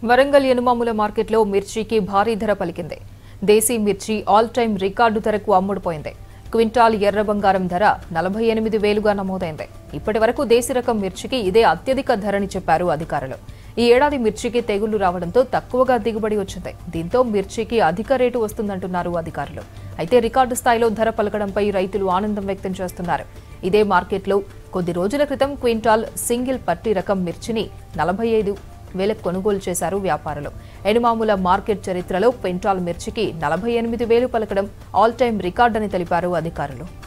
వరంగల్ ఎనుమాముల మార్కెట్లో మిర్చికి భారీ ధర పలికింది దేశీ మిర్చి ఆల్ టైమ్ రికార్డు ధరకు అమ్ముడుపోయింది క్వింటాల్ ఎర్ర బంగారం ధర నలభై ఎనిమిది వేలుగా నమోదైంది ఇప్పటి వరకు దేశీ రకం మిర్చికి ఇదే అత్యధిక ధరని చెప్పారు అధికారులు ఈ ఏడాది మిర్చికి తెగుళ్లు రావడంతో తక్కువగా దిగుబడి వచ్చింది దీంతో మిర్చికి అధిక రేటు వస్తుందంటున్నారు అధికారులు అయితే రికార్డు స్థాయిలో ధర పలకడంపై రైతులు ఆనందం వ్యక్తం చేస్తున్నారు ఇదే మార్కెట్లో కొద్ది రోజుల క్రితం క్వింటాల్ సింగిల్ పట్టి రకం మిర్చిని నలభై ఐదు వేలకు కొనుగోలు చేశారు వ్యాపారులు ఎనుమాముల మార్కెట్ చరిత్రలో క్వింటాల్ మిర్చికి నలభై ఎనిమిది వేలు పలకడం ఆల్ టైం రికార్డని తెలిపారు అధికారులు